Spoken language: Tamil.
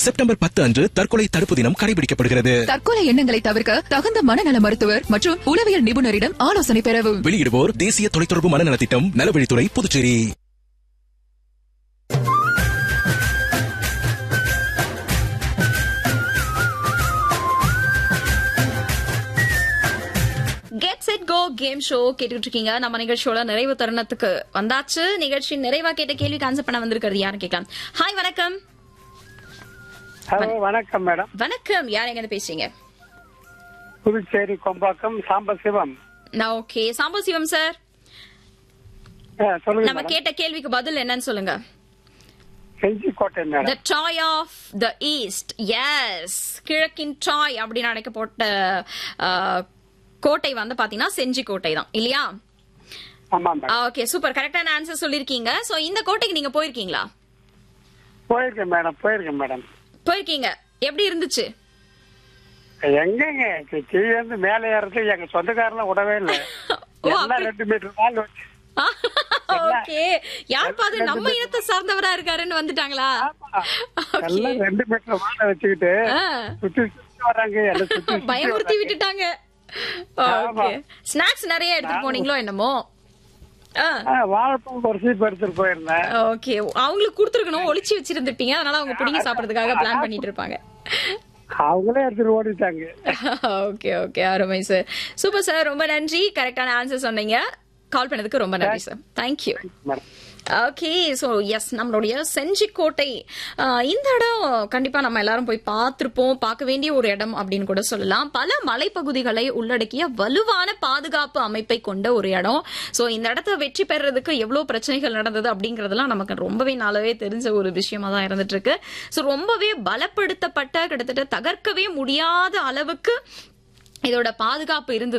செப்டம்பர் பத்து அன்று தற்கொலை தடுப்பு தினம் கடைபிடிக்கப்படுகிறது தற்கொலை எண்ணங்களை தவிர்க்க தகுந்த மனநல மருத்துவர் மற்றும் உளவியல் நிபுணரிடம் ஆலோசனை பெறவும் வெளியிடுவோர் தேசிய தொலைத்தொடர்பு மனநலத் திட்டம் நலவழித்துறை Puducherry get set go game show கேட்டுட்டு இருக்கீங்க நம்ம நிகழ்ச்சியோட நிறைவு தருணத்துக்கு வந்தாச்சு நிகழ்ச்சி நிறைவா கேட்ட கேள்விக்கு ஆன்சர் பண்ண வந்திருக்கிறது யாரும் கேட்கலாம் ஹாய் வணக்கம் ஹலோ வணக்கம் மேடம் வணக்கம் யார் எங்க இருந்து பேசுறீங்க புதுச்சேரி கொம்பாக்கம் சாம்பசிவம் நான் ஓகே சாம்பு சிவம் சார் ஆ, சொல்லுங்க நம்ம மேடம் கேட்ட கேள்விக்கு பதில் என்னன்னு சொல்லுங்க Senjikottai the madam Troy of the east yes கிழக்கின் டாய் அப்படின்னு அழைக்கப்பட்ட அஹ், கோட்டை வந்து பாத்தீங்கன்னா செஞ்சி கோட்டை தான் இல்லையா ஆமா மேடம் ஓகே சூப்பர் கரெக்டான ஆன்சர் சொல்லிருக்கீங்க சோ இந்த கோட்டைக்கு நீங்க போயிருக்கீங்களா போயிருக்கேன் மேடம் போயிருக்கேன் மேடம் போயிருக்கீங்க எப்படி இருந்துச்சு எங்கங்க கீழே இருந்து மேலே ஏறது எங்க சொந்தக்காரெல்லாம் விடவே இல்லை ஓ, எல்லாம் அப்படி- ரெண்டு மீட்டர் மேல வச்சு ஓகே யார் பாது நம்ம இனத்தை சார்ந்தவரா இருக்காருன்னு வந்துட்டாங்களா Okay. எல்லாம் ரெண்டு மீட்டர் மேல வச்சுக்கிட்டு ஆ. சுத்தி சுத்தி வராங்க எல்லாம் சுத்தி சுத்தி பயமுறுத்தி வராங்க. விட்டுட்டாங்க ஆமா. ஓகே ஸ்நாக்ஸ் நிறைய எடுத்துட்டு போனீங்களோ என்னமோ ஆ, வாழைப்பழம் ஒரு சீப் எடுத்துட்டு போயிருந்தேன் ஓகே அவங்களுக்கு கொடுத்துருக்கணும் ஒளிச்சு வச்சிருந்துட்டீங்க அதனால அவங்க பிடிங்கி சாப்பிடறதுக்காக பிளான் பண்ணிட்டு இருப்பாங்க அவங்களே எடுத்துட்டு ஓடிட்டாங்க ஓகே ஓகே அருமை சார் சூப்பர் சார் ரொம்ப நன்றி கரெக்டான ஆன்சர் சொன்னீங்க கால் பண்ணதுக்கு ரொம்ப நன்றி sir thank you madam okay so yes நம்மளுடைய செஞ்சிக்கோட்டை ஆஹ், இந்த இடம் கண்டிப்பா நம்ம எல்லாரும் போய் பார்த்திருப்போம் பார்க்க வேண்டிய ஒரு இடம் அப்படின்னு கூட சொல்லலாம் பல மலைப்பகுதிகளை உள்ளடக்கிய வலுவான பாதுகாப்பு அமைப்பை கொண்ட ஒரு இடம் ஸோ இந்த இடத்த வெற்றி பெறதுக்கு எவ்வளவு பிரச்சனைகள் நடந்தது அப்படிங்கறதெல்லாம் நமக்கு ரொம்பவே நாளாவே தெரிஞ்ச ஒரு விஷயமா தான் இருந்துட்டு இருக்கு ஸோ ரொம்பவே பலப்படுத்தப்பட்ட கிட்டத்தட்ட தகர்க்கவே முடியாத அளவுக்கு இதோட பாதுகாப்பு இருந்தது